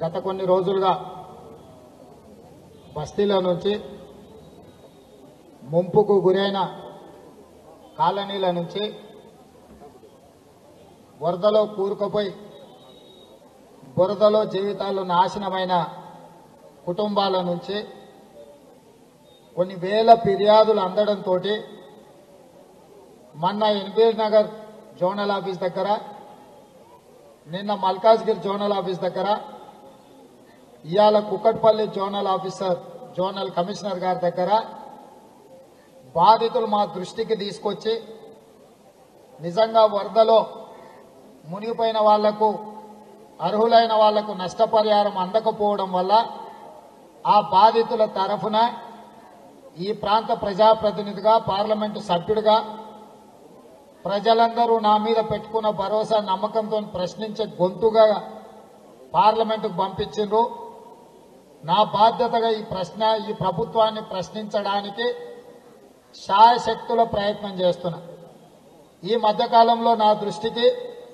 గత కొన్ని రోజులుగా బస్తీల నుంచి ముంపుకు గురైన కాలనీల నుంచి వరదలో కూరుకుపోయి బురదలో జీవితాలు నాశనమైన కుటుంబాల నుంచి కొన్ని వేల ఫిర్యాదులు అందడంతో మొన్న ఎన్బిఎస్ నగర్ జోనల్ ఆఫీస్ దగ్గర నిన్న మల్కాజ్గిరి జోనల్ ఆఫీస్ దగ్గర ఇవాళ Kukatpally zonal officer zonal commissioner గారి దగ్గర బాధితులు మా దృష్టికి తీసుకొచ్చి నిజంగా వరదలో మునిగిపోయిన వాళ్లకు అర్హులైన వాళ్లకు నష్టపరిహారం అందకపోవడం వల్ల ఆ బాధితుల తరఫున ఈ ప్రాంత ప్రజాప్రతినిధిగా పార్లమెంటు సభ్యుడిగా ప్రజలందరూ నా మీద పెట్టుకున్న భరోసా నమ్మకంతో ప్రశ్నించే గొంతుగా పార్లమెంటుకు పంపించిండ్రు నా బాధ్యతగా ఈ ప్రశ్న ఈ ప్రభుత్వాన్ని ప్రశ్నించడానికి శాయశక్తుల ప్రయత్నం చేస్తున్నా ఈ మధ్యకాలంలో నా దృష్టికి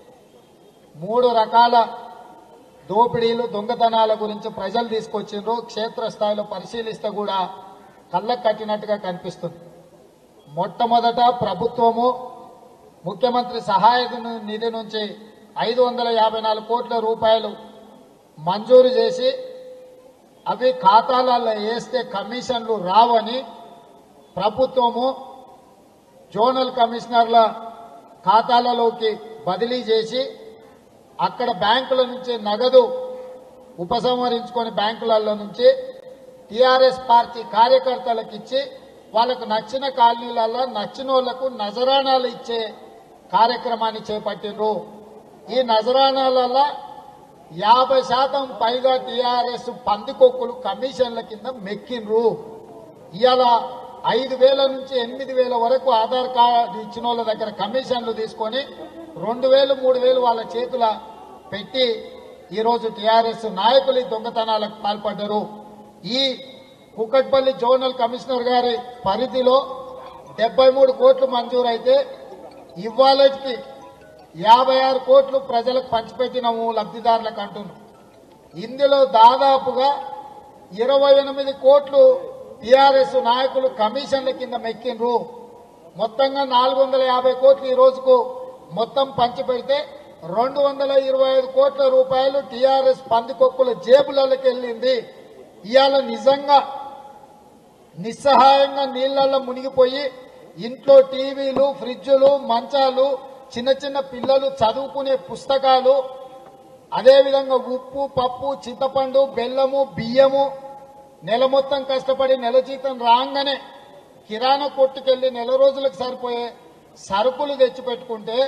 మూడు రకాల దోపిడీలు దొంగతనాల గురించి ప్రజలు తీసుకొచ్చిండ్రు క్షేత్రస్థాయిలో పరిశీలిస్తే కూడా కళ్ళకు కట్టినట్టుగా కనిపిస్తుంది మొట్టమొదట ప్రభుత్వము ముఖ్యమంత్రి సహాయ నిధి నుంచి ఐదు వందల యాభై నాలుగు కోట్ల రూపాయలు మంజూరు చేసి అవి ఖాతాలలో వేస్తే కమిషన్లు రావని ప్రభుత్వము జోనల్ కమిషనర్ల ఖాతాలలోకి బదిలీ చేసి అక్కడ బ్యాంకుల నుంచి నగదు ఉపసంహరించుకొని బ్యాంకులలో నుంచి టిఆర్ఎస్ పార్టీ కార్యకర్తలకు ఇచ్చి వాళ్ళకు నచ్చిన కాలనీలలో నచ్చిన వాళ్లకు నజరానాలు ఇచ్చే కార్యక్రమాన్ని చేపట్టిండ్రు ఈ నజరానాలలో యాభై శాతం పైగా టిఆర్ఎస్ పందికొక్కులు కమిషన్ల కింద మెక్కిండ్రు ఇవాళ ఐదు వేల నుంచి ఎనిమిది వేల వరకు ఆధార్ కార్డు ఇచ్చిన వాళ్ళ దగ్గర కమిషన్లు తీసుకొని రెండు వేలు మూడు వేలు వాళ్ళ చేతుల పెట్టి ఈరోజు టిఆర్ఎస్ నాయకులు ఈ దొంగతనాలకు పాల్పడ్డారు ఈ కుక్కట్పల్లి జోనల్ కమిషనర్ గారి పరిధిలో డెబ్బై మూడు కోట్లు మంజూరైతే ఇవాళకి యాభై ఆరు కోట్లు ప్రజలకు పంచిపెట్టినము లబ్ధిదారులకు అంటున్నాం ఇందులో దాదాపుగా ఇరవై ఎనిమిది కోట్లు టిఆర్ఎస్ నాయకులు కమిషన్ల కింద మెక్కిండ్రు మొత్తంగా నాలుగు వందల యాభై కోట్లు ఈ రోజుకు మొత్తం పంచిపెడితే రెండు వందల ఇరవై ఐదు కోట్ల రూపాయలు టిఆర్ఎస్ పందికొక్కుల జేబులకి వెళ్ళింది ఇవాళ నిజంగా నిస్సహాయంగా నీళ్లలో మునిగిపోయి ఇంట్లో టీవీలు ఫ్రిడ్జులు మంచాలు చిన్న చిన్న పిల్లలు చదువుకునే పుస్తకాలు అదేవిధంగా ఉప్పు పప్పు చింతపండు బెల్లము బియ్యము నెల మొత్తం కష్టపడి నెల జీతం రాగానే కిరాణా కొట్టుకెళ్లి నెల రోజులకు సరిపోయే సరుకులు తెచ్చిపెట్టుకుంటే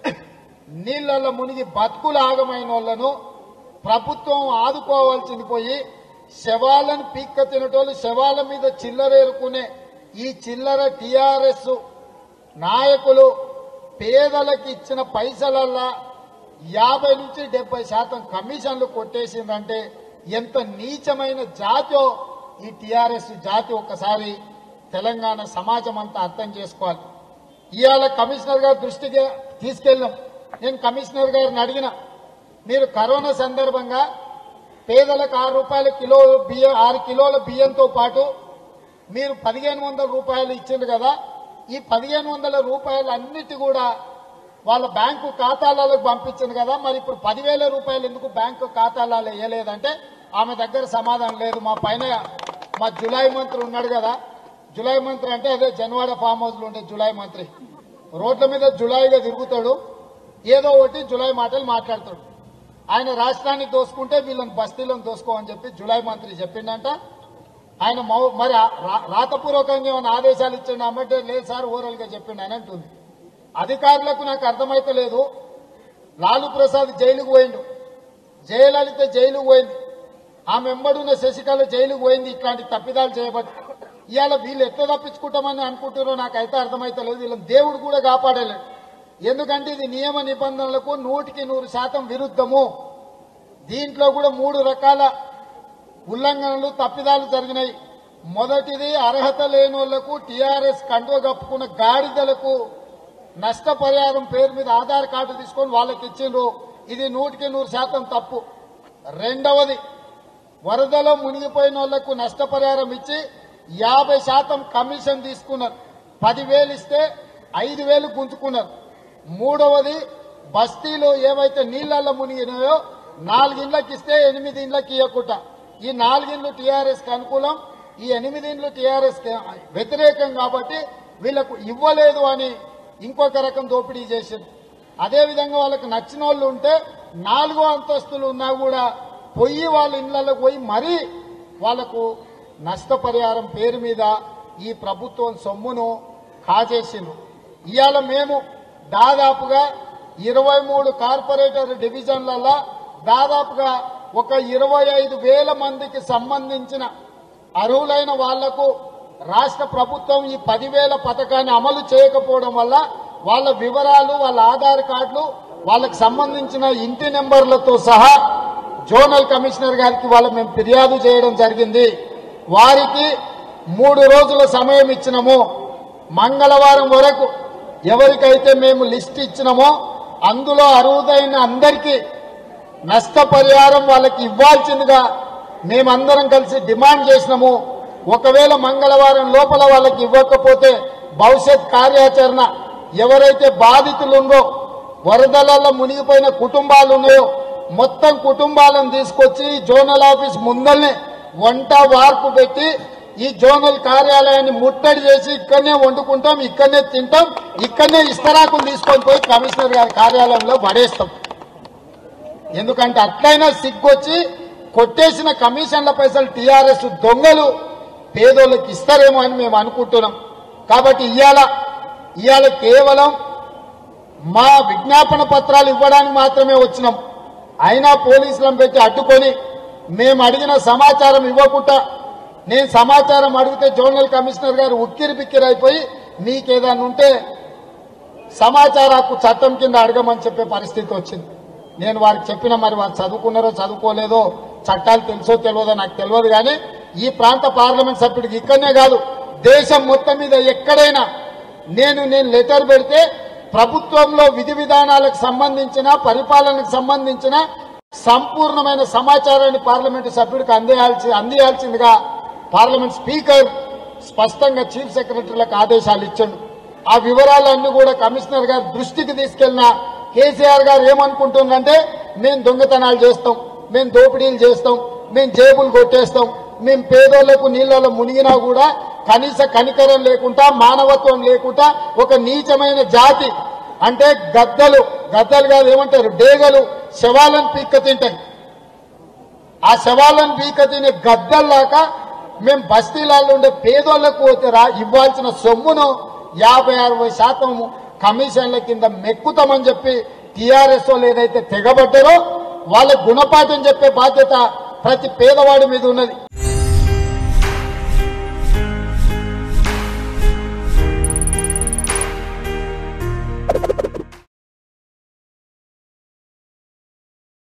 నీళ్లలో మునిగి బతుకులు ఆగమైన వాళ్ళను ప్రభుత్వం ఆదుకోవాల్సింది పోయి శవాలను పీక్క తినటోళ్ళు శవాల మీద చిల్లరేరుకునే ఈ చిల్లర టిఆర్ఎస్ నాయకులు పేదలకు ఇచ్చిన పైసలల్లా యాభై నుంచి డెబ్బై శాతం కమిషన్లు కొట్టేసిందంటే ఎంత నీచమైన జాతో ఈ టిఆర్ఎస్ జాతి ఒక్కసారి తెలంగాణ సమాజం అంతా అర్థం చేసుకోవాలి ఇవాళ కమిషనర్ గారి దృష్టికి తీసుకెళ్ళాం నేను కమిషనర్ గారిని అడిగిన మీరు కరోనా సందర్భంగా పేదలకు ఆరు రూపాయల కిలో బియ్యం ఆరు కిలోల బియ్యంతో పాటు మీరు పదిహేను వందల రూపాయలు ఇచ్చిండ్రు కదా ఈ పదిహేను వందల రూపాయలు అన్నిటి కూడా వాళ్ళ బ్యాంకు ఖాతాలకు పంపించింది కదా మరి ఇప్పుడు పదివేల రూపాయలు ఎందుకు బ్యాంకు ఖాతాలలో వేయలేదంటే ఆమె దగ్గర సమాధానం లేదు మా పైన మా జులై మంత్రి ఉన్నాడు కదా జులై మంత్రి అంటే అదే జన్వాడ ఫామ్ హౌస్ లో ఉండే జులై మంత్రి రోడ్ల మీద జులైగా తిరుగుతాడు ఏదో ఒకటి జులై మాటలు మాట్లాడతాడు ఆయన రాష్ట్రాన్ని దోసుకుంటే వీళ్ళని బస్తీలను దోసుకోమని చెప్పి జులై మంత్రి చెప్పిండంట ఆయన మౌ- మరి ఆ రా- రాతపూర్వకంగా ఏమైనా ఆదేశాలు ఇచ్చిండు అమ్మంటే లేదు సార్ ఓరల్ గా చెప్పిండు అని అంటుంది అధికారులకు నాకు అర్థమైతలేదు లాలు ప్రసాద్ జైలుకు పోయిండు జయలలిత జైలుకు పోయింది ఆమె ఎంబడున్న శశికళ జైలుకు పోయింది ఇట్లాంటి తప్పిదాలు చేయబట్టి ఇవాళ వీళ్ళు ఎట్లా తప్పించుకుంటామని అనుకుంటారో నాకైతే అర్థమైతలేదు వీళ్ళని దేవుడు కూడా కాపాడలేడు ఎందుకంటే ఇది నియమ నిబంధనలకు నూటికి నూరు శాతం విరుద్ధము దీంట్లో కూడా మూడు రకాల ఉల్లంఘనలు తప్పిదాలు జరిగినాయి మొదటిది అర్హత లేని వాళ్లకు టీఆర్ఎస్ కండువ కప్పుకున్న గాడిదలకు నష్టపరిహారం పేరు మీద ఆధార్ కార్డు తీసుకొని వాళ్ళకి ఇచ్చిండ్రు ఇది నూటికి నూరు శాతం తప్పు రెండవది వరదలో మునిగిపోయిన వాళ్లకు నష్టపరిహారం ఇచ్చి యాభై శాతం కమిషన్ తీసుకున్నారు పదివేలు ఇస్తే ఐదు వేలు గుంజుకున్నారు మూడవది బస్తీలో ఏవైతే నీళ్లలో మునిగినాయో నాలుగిండ్లకి ఇస్తే ఎనిమిది ఇండ్లకి ఇవ్వకుండా ఈ నాలుగిండ్లు టీఆర్ఎస్ కి అనుకూలం ఈ ఎనిమిది ఇండ్లు టీఆర్ఎస్ కి వ్యతిరేకం కాబట్టి వీళ్లకు ఇవ్వలేదు అని ఇంకొక రకం దోపిడీ చేసింది అదేవిధంగా వాళ్ళకి నచ్చిన వాళ్ళు ఉంటే నాలుగో అంతస్తులు ఉన్నా కూడా పోయి వాళ్ళ ఇళ్లలో పోయి మరీ వాళ్లకు నష్టపరిహారం పేరు మీద ఈ ప్రభుత్వం సొమ్మును కాజేసిండ్రు ఇవాళ మేము దాదాపుగా ఇరవై మూడు కార్పొరేటర్ డివిజన్లలో దాదాపుగా ఒక ఇరవై ఐదు వేల మందికి సంబంధించిన అర్హులైన వాళ్లకు రాష్ట్ర ప్రభుత్వం ఈ పదివేల పథకాన్ని అమలు చేయకపోవడం వల్ల వాళ్ళ వివరాలు వాళ్ళ ఆధార్ కార్డులు వాళ్ళకి సంబంధించిన ఇంటి నెంబర్లతో సహా జోనల్ కమిషనర్ గారికి వాళ్ళ మేము ఫిర్యాదు చేయడం జరిగింది వారికి మూడు రోజుల సమయం ఇచ్చినాము మంగళవారం వరకు ఎవరికైతే మేము లిస్ట్ ఇచ్చినామో అందులో అర్హుదైన అందరికీ నష్టపరిహారం వాళ్ళకి ఇవ్వాల్సిందిగా మేమందరం కలిసి డిమాండ్ చేసినాము ఒకవేళ మంగళవారం లోపల వాళ్ళకి ఇవ్వకపోతే భవిష్యత్ కార్యాచరణ ఎవరైతే బాధితులు ఉందో వరదలలో మునిగిపోయిన కుటుంబాలు ఉన్నాయో మొత్తం కుటుంబాలను తీసుకొచ్చి జోనల్ ఆఫీస్ ముందల్నే వంట వార్పు పెట్టి ఈ జోనల్ కార్యాలయాన్ని ముట్టడి చేసి ఇక్కడనే వండుకుంటాం ఇక్కడనే తింటాం ఇక్కడనే ఇస్తరాకులు తీసుకొని పోయి కమిషనర్ గారి కార్యాలయంలో పడేస్తాం ఎందుకంటే అట్లయినా సిగ్గొచ్చి కొట్టేసిన కమిషన్ల పైసలు టీఆర్ఎస్ దొంగలు పేదోళ్ళకి ఇస్తారేమో అని మేము అనుకుంటున్నాం కాబట్టి ఇవాళ ఇవాళ కేవలం మా విజ్ఞాపన పత్రాలు ఇవ్వడానికి మాత్రమే వచ్చినాం అయినా పోలీసులను పెట్టి అడ్డుకొని మేము అడిగిన సమాచారం ఇవ్వకుండా నేను సమాచారం అడిగితే జోనల్ కమిషనర్ గారు ఉక్కిరి బిక్కిరి అయిపోయి మీకేదన్నా ఉంటే సమాచార హక్కు చట్టం కింద అడగమని చెప్పే పరిస్థితి వచ్చింది నేను వారికి చెప్పిన మరి వారు చదువుకున్నారో చదువుకోలేదో చట్టాలు తెలుసో తెలియదో నాకు తెలియదు కానీ ఈ ప్రాంత పార్లమెంట్ సభ్యుడికి ఇక్కడనే కాదు దేశం మొత్తం మీద ఎక్కడైనా నేను నేను లెటర్ పెడితే ప్రభుత్వంలో విధి విధానాలకు సంబంధించిన పరిపాలనకు సంబంధించిన సంపూర్ణమైన సమాచారాన్ని పార్లమెంటు సభ్యుడికి అందేయాల్సి అందియాల్సిందిగా పార్లమెంట్ స్పీకర్ స్పష్టంగా చీఫ్ సెక్రటరీలకు ఆదేశాలు ఇచ్చాడు ఆ వివరాలన్నీ కూడా కమిషనర్ గారి దృష్టికి తీసుకెళ్లిన కేసీఆర్ గారు ఏమనుకుంటుందంటే మేము దొంగతనాలు చేస్తాం మేము దోపిడీలు చేస్తాం మేము జేబులు కొట్టేస్తాం మేము పేదోళ్లకు నీళ్ళలో మునిగినా కూడా కనీస కనికరం లేకుండా మానవత్వం లేకుండా ఒక నీచమైన జాతి అంటే గద్దలు గద్దలు కాదు ఏమంటారు డేగలు శవాలను పీక్క తింటాయి ఆ శవాలను పీక తినే గద్దల్లాక మేము బస్తీలలో ఉండే పేదోళ్లకు పోతే రా ఇవ్వాల్సిన సొమ్మును యాభై అరవై శాతం కమిషన్ల కింద మెక్కుతామని చెప్పి టీఆర్ఎస్ వాళ్ళు ఏదైతే తెగబడ్డారో వాళ్ళ గుణపాఠం చెప్పే బాధ్యత ప్రతి పేదవాడి మీద ఉన్నది